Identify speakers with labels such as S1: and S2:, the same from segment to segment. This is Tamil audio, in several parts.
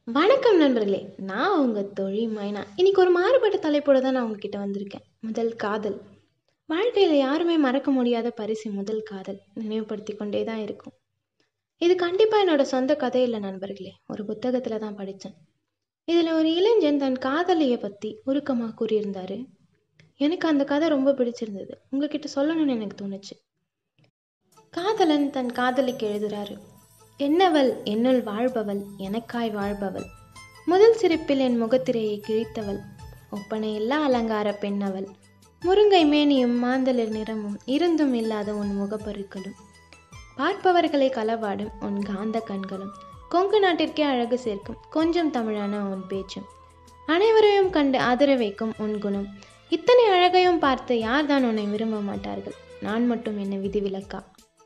S1: வணக்கம் நண்பர்களே நான் உங்கள் தொழில் மைனா இன்னைக்கு ஒரு மாறுபட்ட தலைப்போட தான் நான் உங்ககிட்ட வந்திருக்கேன் முதல் காதல் வாழ்க்கையில் யாருமே மறக்க முடியாத பரிசு முதல் காதல் நினைவுபடுத்தி கொண்டே தான் இருக்கும் இது கண்டிப்பாக என்னோட சொந்த கதை இல்லை நண்பர்களே ஒரு புத்தகத்தில் தான் படித்தேன் இதில் ஒரு இளைஞன் தன் காதலியை பற்றி உருக்கமாக கூறியிருந்தாரு எனக்கு அந்த கதை ரொம்ப பிடிச்சிருந்தது உங்ககிட்ட சொல்லணும்னு எனக்கு தோணுச்சு காதலன் தன் காதலிக்கு எழுதுறாரு என்னவள் என்னுள் வாழ்பவள் எனக்காய் வாழ்பவள் முதல் சிரிப்பில் என் முகத்திரையை கிழித்தவள் ஒப்பனையில்லா அலங்கார பெண்ணவள் முருங்கை மேனியும் மாந்தளிர் நிறமும் இருந்தும் இல்லாத உன் முகப்பருக்களும் பார்ப்பவர்களை களவாடும் உன் காந்த கண்களும் கொங்கு நாட்டிற்கே அழகு சேர்க்கும் கொஞ்சம் தமிழான உன் பேச்சும் அனைவரையும் கண்டு ஆதர வைக்கும் உன் குணம் இத்தனை அழகையும் பார்த்து யார்தான் உன்னை விரும்ப மாட்டார்கள் நான் மட்டும் என்ன விதிவிலக்கா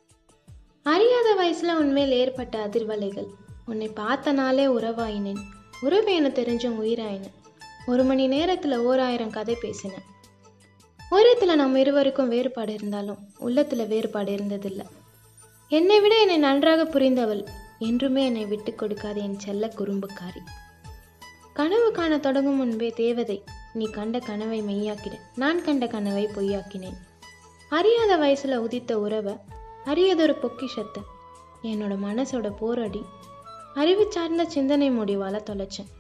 S1: அறியாத வயசுல உன்மேல் ஏற்பட்ட அதிர்வலைகள் உன்னை பார்த்த நாளே உறவாயினேன் உறவு என தெரிஞ்சும் உயிராயினேன் ஒரு மணி நேரத்துல ஓராயிரம் கதை பேசினேன் ஓரத்துல நம்ம இருவருக்கும் வேறுபாடு இருந்தாலும் உள்ளத்துல வேறுபாடு இருந்ததில்லை என்னை விட என்னை நன்றாக புரிந்தவள் என்றுமே என்னை விட்டு கொடுக்காத என் செல்ல குறும்புக்காரி கனவு காண தொடங்கும் முன்பே தேவதை நீ கண்ட கனவை மெய்யாக்கிட நான் கண்ட கனவை பொய்யாக்கினேன் அறியாத வயசுல உதித்த உறவை அரியதொரு பொக்கிஷத்தை என்னோட மனசோட போராடி அறிவு சார்ந்த சிந்தனை முடிவால தொலைச்சேன்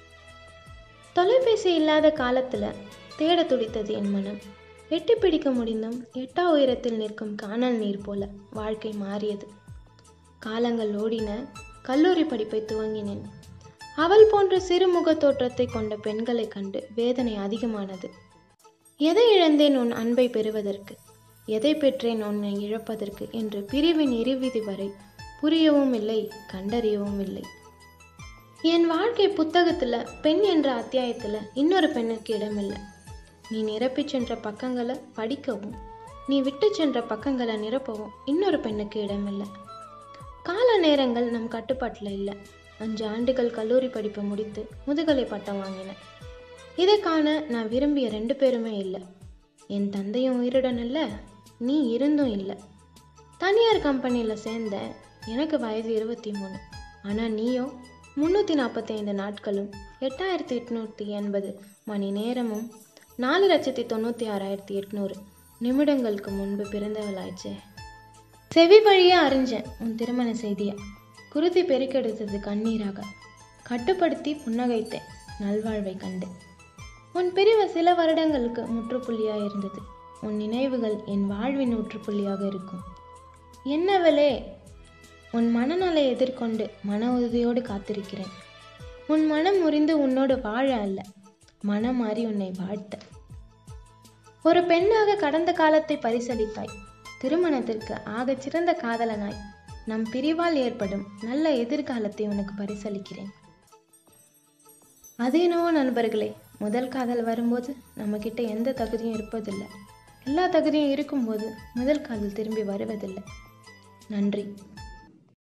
S1: தொலைபேசி இல்லாத காலத்துல தேட துடித்தது என் மனம் எட்டி பிடிக்க முடிந்தும் எட்டா உயரத்தில் நிற்கும் காணல் நீர் போல வாழ்க்கை மாறியது காலங்கள் ஓடின கல்லூரி படிப்பை துவங்கினேன் அவள் போன்ற சிறுமுக தோற்றத்தை கொண்ட பெண்களை கண்டு வேதனை அதிகமானது எதை இழந்தேன் உன் அன்பை பெறுவதற்கு எதை பெற்றேன் உன்னை இழப்பதற்கு என்று பிரிவின் இறுவிதி வரை புரியவும் இல்லை கண்டறியவும் இல்லை என் வாழ்க்கை புத்தகத்துல பெண் என்ற அத்தியாயத்துல இன்னொரு பெண்ணுக்கு இடமில்லை நீ நிரப்பி சென்ற பக்கங்களை படிக்கவும் நீ விட்டு சென்ற பக்கங்களை நிரப்பவும் இன்னொரு பெண்ணுக்கு இடமில்லை கால நேரங்கள் நம் கட்டுப்பாட்டில் இல்லை அஞ்சு ஆண்டுகள் கல்லூரி படிப்பை முடித்து முதுகலை பட்டம் வாங்கினேன் இதை காண நான் விரும்பிய ரெண்டு பேருமே இல்லை என் தந்தையும் உயிருடன் இல்லை நீ இருந்தும் இல்லை தனியார் கம்பெனியில் சேர்ந்த எனக்கு வயது இருபத்தி மூணு ஆனால் நீயோ முந்நூற்றி நாற்பத்தி ஐந்து நாட்களும் எட்டாயிரத்தி எட்நூற்றி எண்பது மணி நேரமும் நாலு லட்சத்தி தொண்ணூற்றி ஆறாயிரத்தி எட்நூறு நிமிடங்களுக்கு முன்பு பிறந்தவளாயிடுச்சே செவி வழியாக அறிஞ்சேன் உன் திருமண செய்தியை குருதி பெருக்கெடுத்தது கண்ணீராக கட்டுப்படுத்தி புன்னகைத்தேன் நல்வாழ்வை கண்டு உன் பிரிவு சில வருடங்களுக்கு முற்றுப்புள்ளியாக இருந்தது உன் நினைவுகள் என் வாழ்வின் முற்றுப்புள்ளியாக இருக்கும் என்னவளே உன் மனநலை எதிர்கொண்டு மன உறுதியோடு காத்திருக்கிறேன் உன் மனம் முறிந்து உன்னோடு வாழ அல்ல மனம் மாறி உன்னை வாழ்த்த ஒரு பெண்ணாக கடந்த காலத்தை பரிசளித்தாய் திருமணத்திற்கு ஆகச் சிறந்த காதலனாய் நம் பிரிவால் ஏற்படும் நல்ல எதிர்காலத்தை உனக்கு பரிசளிக்கிறேன் அதேனோ நண்பர்களே முதல் காதல் வரும்போது நம்மக்கிட்ட எந்த தகுதியும் இருப்பதில்லை எல்லா தகுதியும் இருக்கும்போது முதல் காதல் திரும்பி வருவதில்லை நன்றி